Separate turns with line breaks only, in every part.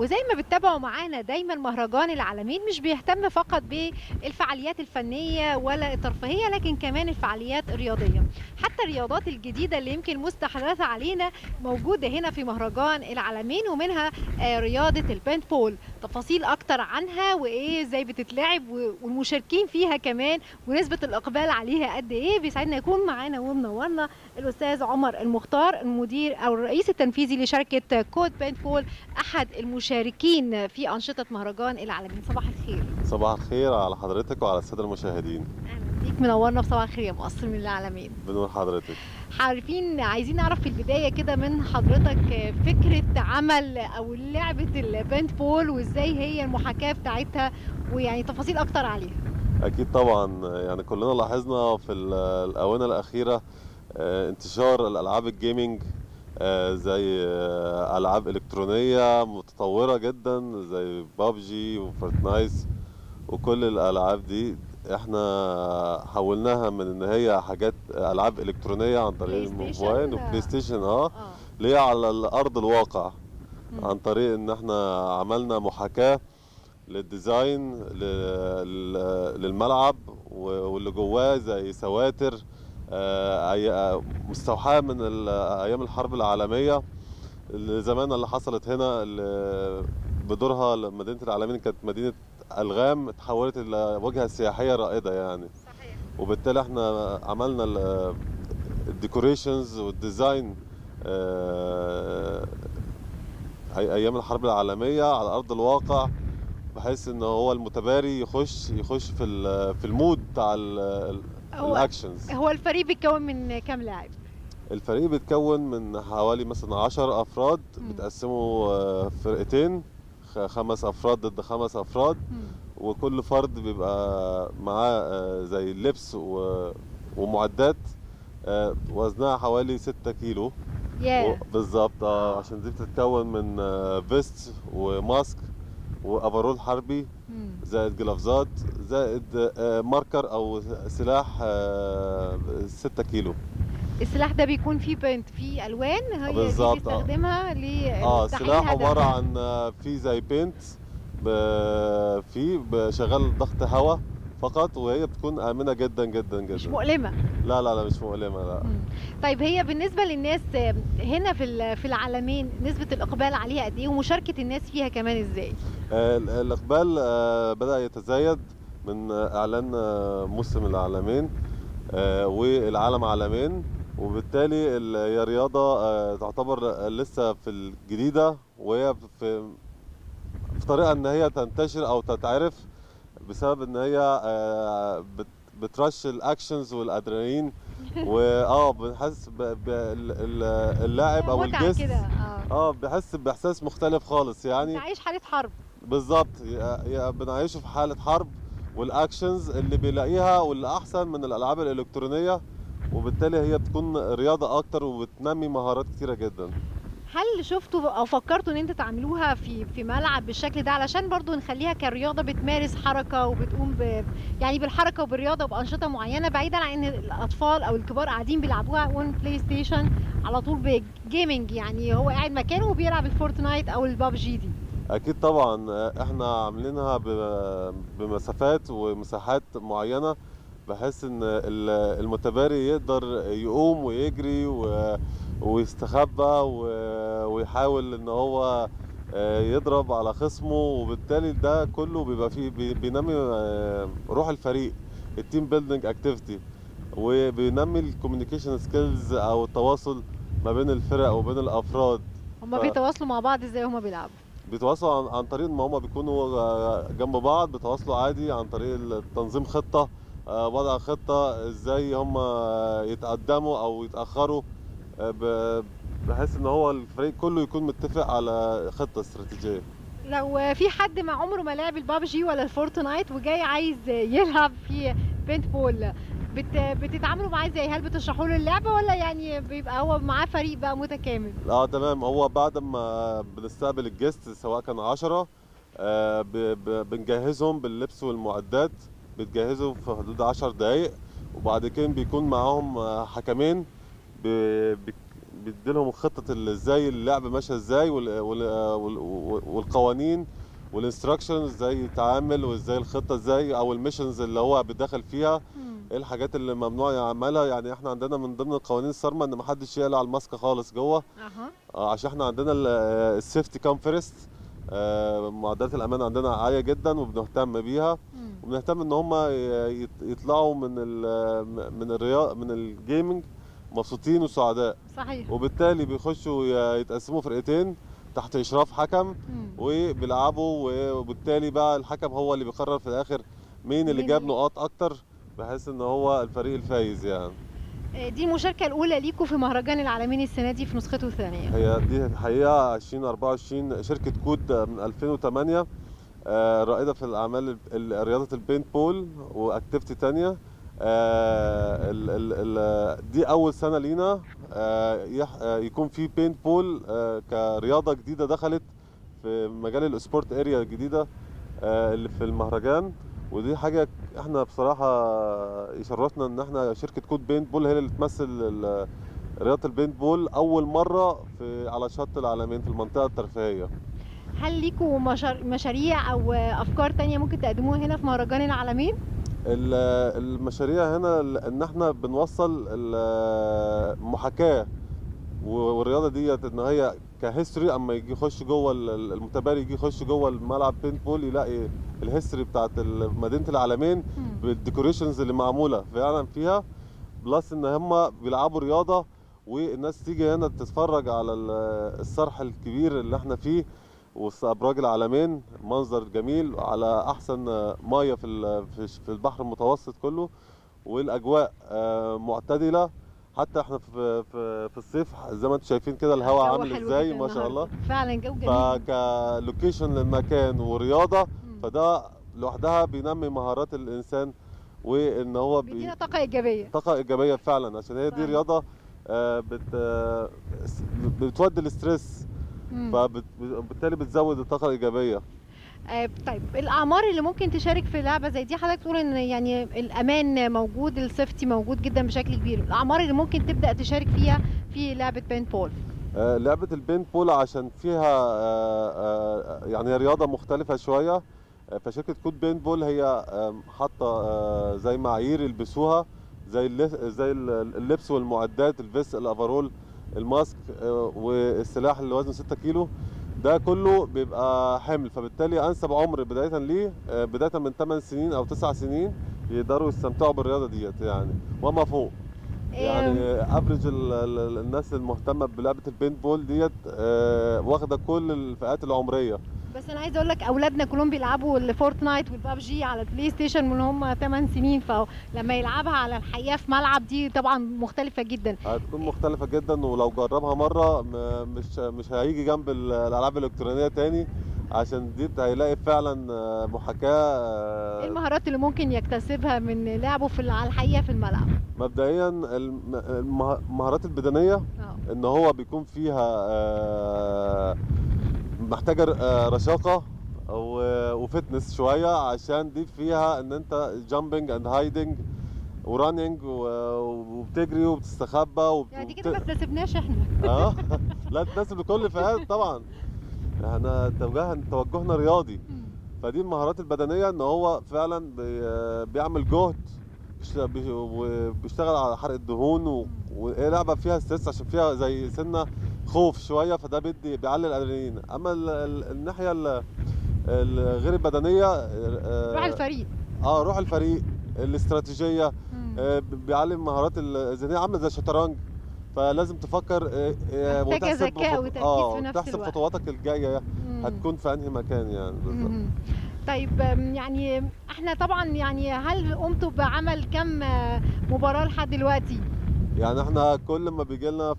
وزي ما بتتابعوا معانا دايما مهرجان العالمين مش بيهتم فقط بالفعاليات الفنيه ولا الترفيهيه لكن كمان الفعاليات الرياضيه حتى الرياضات الجديده اللي يمكن مستحدثه علينا موجوده هنا في مهرجان العالمين ومنها آه، رياضه البينت بول تفاصيل اكتر عنها وايه ازاي بتتلعب و- والمشاركين فيها كمان ونسبه الاقبال عليها قد ايه بيسعدنا يكون معانا ومنورنا الاستاذ عمر المختار المدير او الرئيس التنفيذي لشركه كود بينت بول احد المشاركين في انشطه مهرجان العالمين صباح الخير
صباح الخير على حضرتك وعلى الساده المشاهدين
اهلا بيك منورنا في صباح الخير يا مصر من العالمين
بنور حضرتك
عارفين عايزين نعرف في البدايه كده من حضرتك فكره عمل او لعبه البينت بول وازاي هي المحاكاه بتاعتها ويعني تفاصيل اكتر عليها
اكيد طبعا يعني كلنا لاحظنا في ال- الاونه الاخيره آه، انتشار الالعاب الجيمنج آه، زي آه، العاب الكترونيه متطوره جدا زي بابجي وفورتنايت وكل الالعاب دي احنا حولناها من ان هي حاجات العاب الكترونيه عن طريق
بلاي ستيشن؟
الموبايل وبلاي ستيشن اه
اه
اللي هي على الارض الواقع
مم.
عن طريق ان احنا عملنا محاكاة للديزاين ل- ل- للملعب و- واللي جواه زي سواتر آه، أي- آه، مستوحاة من ال- ايام الحرب العالمية اللي زمان اللي حصلت هنا اللي بدورها مدينة العالمين كانت مدينة ألغام اتحولت إلى وجهة سياحية رائدة يعني
صحيح
وبالتالي احنا عملنا ال- الديكوريشنز والديزاين آه، أي- ايام الحرب العالميه على ارض الواقع بحيث ان هو المتباري يخش يخش في ال- في المود بتاع ال- ال-
هو-
الاكشنز
هو الفريق بيتكون من كام لاعب
الفريق بيتكون من حوالي مثلا 10 افراد
مم.
بيتقسموا آه، فرقتين خ- خمس افراد ضد خمس افراد
مم.
وكل فرد بيبقى معاه آه، زي لبس و- ومعدات آه، وزنها حوالي 6 كيلو
ياه
و- بالظبط اه عشان دي بتتكون من آه، فيست وماسك وافرول حربي
مم.
زائد جلافزات زائد آه، ماركر او سلاح 6 كيلو
السلاح ده بيكون فيه بينت فيه الوان هي دي
بالظبط، آه.
بيستخدمها
اه
لتحقيق
سلاح
هدف.
عباره عن آه، في زي بينت ب- فيه شغال ضغط هواء فقط وهي بتكون امنه جدا جدا
مش
جدا
مؤلمه
لا لا لا مش مؤلمه لا
مم. طيب هي بالنسبه للناس آه، هنا في ال- في العالمين نسبه الاقبال عليها قد ايه ومشاركه الناس فيها كمان ازاي
آه، ال- الإقبال آه، بدأ يتزايد من آه، إعلان آه، موسم العالمين آه، والعالم عالمين وبالتالي ال- هي رياضة آه، تعتبر لسه في الجديدة وهي في في طريقة إن هي تنتشر أو تتعرف بسبب إن هي آه، بت- بترش الأكشنز والأدرينالين وآه بنحس ب- ب- ال- ال- اللاعب أو
متعه
الجست
كده اه
اه بيحس بإحساس مختلف خالص يعني
انت عايش حاله حرب
بالظبط يا- يا بنعيشه في حالة حرب والاكشنز اللي بيلاقيها واللي احسن من الالعاب الالكترونية وبالتالي هي بتكون رياضة اكتر وبتنمي مهارات كتيرة جدا
هل شفتوا او فكرتوا ان انتوا تعملوها في في ملعب بالشكل ده علشان برضو نخليها كرياضه بتمارس حركه وبتقوم ب يعني بالحركه وبالرياضه وبانشطه معينه بعيدا عن ان الاطفال او الكبار قاعدين بيلعبوها اون بلاي ستيشن على طول بجيمنج يعني هو قاعد مكانه وبيلعب الفورتنايت او البابجي دي
اكيد طبعا آه، احنا عاملينها ب- بمسافات ومساحات معينة بحيث ان ال- المتباري يقدر يقوم ويجري و- ويستخبى و- ويحاول ان هو آه، يضرب على خصمه وبالتالي ده كله بيبقى فيه بي- بينمي آه، روح الفريق التيم بيلدينج اكتيفيتي وبينمي الكوميونيكيشن سكيلز او التواصل ما بين الفرق وبين الافراد
هما
ف-
بيتواصلوا مع بعض ازاي هما بيلعبوا
بيتواصلوا عن, عن طريق ما هم بيكونوا آه، جنب بعض بيتواصلوا عادي عن طريق تنظيم خطة آه، وضع خطة ازاي هم يتقدموا او يتأخروا آه، ب- بحيث ان هو الفريق كله يكون متفق على خطة استراتيجية
لو في حد ما عمره ما لعب البابجي ولا الفورتنايت وجاي عايز يلعب في بينت بول بت بتتعاملوا معاه ازاي هل بتشرحوا له اللعبه ولا يعني بيبقى هو معاه فريق بقى متكامل
اه تمام هو بعد ما بنستقبل الجست سواء كان عشرة آه، ب- ب- بنجهزهم باللبس والمعدات بتجهزوا في حدود عشر دقايق وبعد كده بيكون معاهم آه، حكمين ب- ب- بيديلهم خطه ال- ازاي اللعب ماشيه ازاي وال- وال- وال- والقوانين والانستراكشنز ازاي يتعامل وازاي الخطه ازاي او الميشنز اللي هو بيدخل فيها
مم.
ايه الحاجات اللي ممنوع يعملها يعني احنا عندنا من ضمن القوانين الصارمه ان محدش يقلع الماسك خالص جوه
اها
آه، عشان احنا عندنا السيفتي كام فيرست معدلات الامان عندنا عاليه جدا وبنهتم بيها
مم.
وبنهتم ان هم يطلعوا من ال من الرياض من الجيمنج مبسوطين وسعداء
صحيح
وبالتالي بيخشوا ي- يتقسموا فرقتين تحت اشراف حكم
مم.
وبيلعبوا وبالتالي بقى الحكم هو اللي بيقرر في الاخر مين اللي
مين
جاب
اللي-
نقاط اكتر بحيث ان هو الفريق الفايز يعني
آه، دي المشاركه الاولى ليكوا في مهرجان العالمين السنه دي في نسخته الثانيه
هي دي الحقيقه 2024 شركه كود من 2008 آه، رائده في الاعمال ال- رياضه البينت بول واكتيفيتي تانية آه، ال- ال- ال- دي اول سنه لينا آه، يح- آه، يكون في بينت بول آه، كرياضه جديده دخلت في مجال السبورت اريا الجديده آه، اللي في المهرجان ودي حاجه احنا بصراحه يشرفنا ان احنا شركه كود بينت بول هي اللي تمثل ال- رياضه البينت بول اول مره في على شط العالمين في المنطقه الترفيهيه
هل ليكوا مشار- مشاريع او آه، افكار تانية ممكن تقدموها هنا في مهرجان العالمين
ال- المشاريع هنا ال- ان احنا بنوصل المحاكاه والرياضه ديت ان هي كهيستوري اما يجي يخش جوه ال- ال- المتباري يجي يخش جوه الملعب بينت بول يلاقي الهيستوري بتاعت ال- مدينه العالمين
مم.
بالديكوريشنز اللي معموله فعلا فيها بلس ان هم بيلعبوا رياضه والناس تيجي هنا تتفرج على ال- الصرح الكبير اللي احنا فيه وسط ابراج العالمين منظر جميل على احسن ميه في ال- في في البحر المتوسط كله والاجواء آه، معتدله حتى احنا في في في الصيف زي ما انتم شايفين كده الهواء
جو
عامل
حلو
ازاي
جداً
ما شاء الله
النهاردة. فعلا جو جميل
فكلوكيشن للمكان ورياضه
مم.
فده لوحدها بينمي مهارات الانسان وان هو بي...
بيدينا طاقه ايجابيه
طاقه ايجابيه فعلا عشان هي دي
فعلا.
رياضه آه، بت آه، س- بتودي الاستريس
مم.
فبالتالي بتزود الطاقه الايجابيه
آه، طيب الاعمار اللي ممكن تشارك في لعبه زي دي حضرتك تقول ان يعني الامان موجود السيفتي موجود جدا بشكل كبير الاعمار اللي ممكن تبدا تشارك فيها في لعبه بينت بول
آه، لعبه البين بول عشان فيها آه، آه، يعني رياضه مختلفه شويه آه، فشركه كود بين بول هي آم، حاطه آه، زي معايير يلبسوها زي اللي- زي ال- اللبس والمعدات الفيست الافرول الماسك آه، والسلاح اللي وزنه 6 كيلو ده كله بيبقى حمل فبالتالي انسب عمر بدايه ليه آه، بدايه من 8 سنين او 9 سنين يقدروا يستمتعوا بالرياضه ديت يعني وما فوق يعني افريج الناس المهتمه بلعبه البينت بول ديت آه، واخده كل الفئات العمريه
بس انا عايزه اقول لك اولادنا كلهم بيلعبوا الفورتنايت والبابجي على البلاي ستيشن من هم 8 سنين فلما يلعبها على الحقيقه في ملعب دي طبعا مختلفه جدا
هتكون مختلفه جدا ولو جربها مره م- مش مش هيجي جنب ال- الالعاب الالكترونيه تاني عشان دي هيلاقي فعلا آه، محاكاه
ايه
آه،
المهارات اللي ممكن يكتسبها من لعبه في ال- على الحقيقه في الملعب
مبدئيا الم- المه- المهارات البدنيه
اه
ان هو بيكون فيها آه، محتاجه آه، رشاقه و- وفتنس شويه عشان دي فيها ان انت جامبنج اند هايدنج ورانينج وبتجري وبتستخبى وبت...
يعني دي كده ما تناسبناش احنا
اه لا تناسب لكل الفئات طبعا احنا توجه توجهنا رياضي فدي المهارات البدنيه ان هو فعلا بي... بيعمل جهد بيشت- بي- وبيشتغل على حرق الدهون و... وهي لعبه فيها ستريس عشان فيها زي سنه خوف شويه فده بيدي بيعلي الادرينالين اما ال... ال... الناحيه ال... ال- غير البدنيه آه،
روح الفريق
اه روح الفريق الاستراتيجيه
مم.
آه، بيعلم مهارات الذهنيه عامله زي الشطرنج فلازم تفكر آه، آه،
محتاجة
وتحسب
ذكاء
خط-
وتركيز
اه
في نفس
تحسب
الوقت.
خطواتك الجايه
مم.
هتكون في انهي مكان يعني بالظبط
مم. طيب أم، يعني احنا طبعا يعني هل قمتوا بعمل كم آه، مباراة لحد دلوقتي؟
يعني احنا كل ما بيجي لنا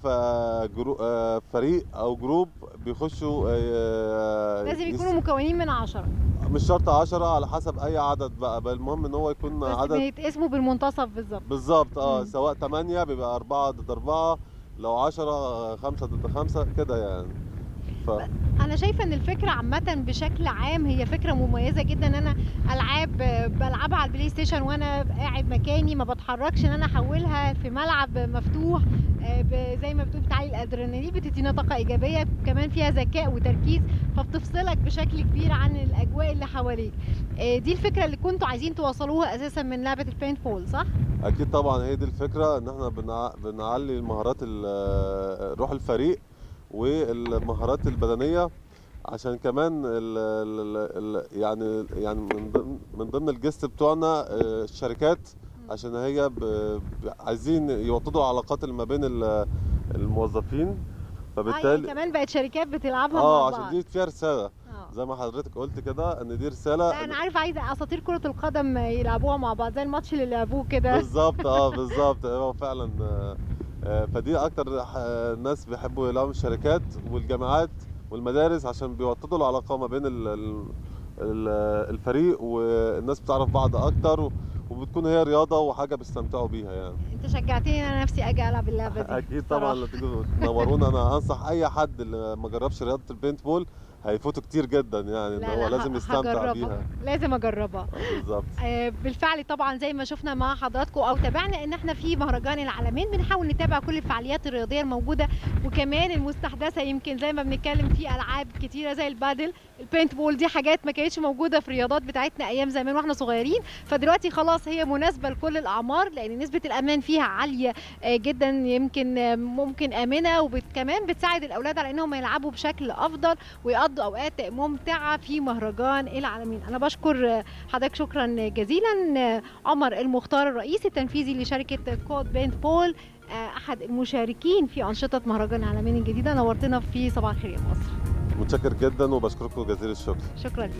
فريق او جروب بيخشوا آه،
لازم
يس-
يكونوا مكونين من عشرة
مش شرط 10 على حسب اي عدد بقى بل المهم ان هو يكون
بس
عدد
بيتقسموا بالمنتصف بالظبط
بالظبط اه
مم.
سواء 8 بيبقى 4 ضد 4 لو 10 5 ضد 5 كده يعني ف ف...
انا شايفه ان الفكره عامه بشكل عام هي فكره مميزه جدا ان انا العاب بلعبها على البلاي ستيشن وانا قاعد مكاني ما بتحركش ان انا احولها في ملعب مفتوح آه، ب- زي ما بتقول بتعلي الادرينالين بتدينا طاقه ايجابيه كمان فيها ذكاء وتركيز فبتفصلك بشكل كبير عن الاجواء اللي حواليك آه، دي الفكره اللي كنتوا عايزين توصلوها اساسا من لعبه البينت بول صح
اكيد طبعا هي دي الفكره ان احنا بنع... بنعلي المهارات ال- روح الفريق والمهارات البدنيه عشان كمان ال... ال... ال... يعني يعني من ضمن من ضمن الجست بتوعنا آه، الشركات عشان هي ب... ب... عايزين يوطدوا العلاقات اللي ما بين ال- الموظفين
آه، يعني
فبالتالي
كمان بقت شركات بتلعبها
اه
مع
عشان
بعض
دي فيها رساله
آه.
زي ما حضرتك قلت كده ان دي رساله
لا انا عارف عايزه اساطير كره القدم يلعبوها مع بعض زي الماتش اللي لعبوه كده
بالظبط اه بالظبط هو فعلا آه، آه، فدي اكتر ح- ناس بيحبوا يلعبوا الشركات والجامعات والمدارس عشان بيوطدوا العلاقه ما بين ال- ال- ال- الفريق والناس بتعرف بعض اكتر و- وبتكون هي رياضه وحاجه بيستمتعوا بيها يعني
انت شجعتني انا نفسي اجي العب اللعبه دي
اكيد طبعا
صراحة.
لما تيجوا تنورونا انا انصح اي حد اللي ما جربش رياضه البينت بول هيفوتوا كتير جدا يعني ان
لا
هو
لا
لازم
ه-
يستمتع
هجربها.
بيها
لازم اجربها
آه، بالظبط
آه، بالفعل طبعا زي ما شفنا مع حضراتكم او تابعنا ان احنا في مهرجان العالمين بنحاول نتابع كل الفعاليات الرياضيه الموجوده وكمان المستحدثه يمكن زي ما بنتكلم في العاب كتيره زي البادل البينت بول دي حاجات ما كانتش موجوده في الرياضات بتاعتنا ايام زمان واحنا صغيرين فدلوقتي خلاص هي مناسبه لكل الاعمار لان نسبه الامان فيها عاليه آه، جدا يمكن آه، ممكن امنه وكمان بتساعد الاولاد على انهم يلعبوا بشكل افضل ويقضوا اوقات ممتعه في مهرجان العالمين انا بشكر آه، حضرتك شكرا جزيلا آه، عمر المختار الرئيس التنفيذي لشركه كود بينت بول آه، احد المشاركين في انشطه مهرجان العالمين الجديده نورتنا في صباح الخير يا مصر
متشكر جدا وبشكركم جزيل الشكر
شكرا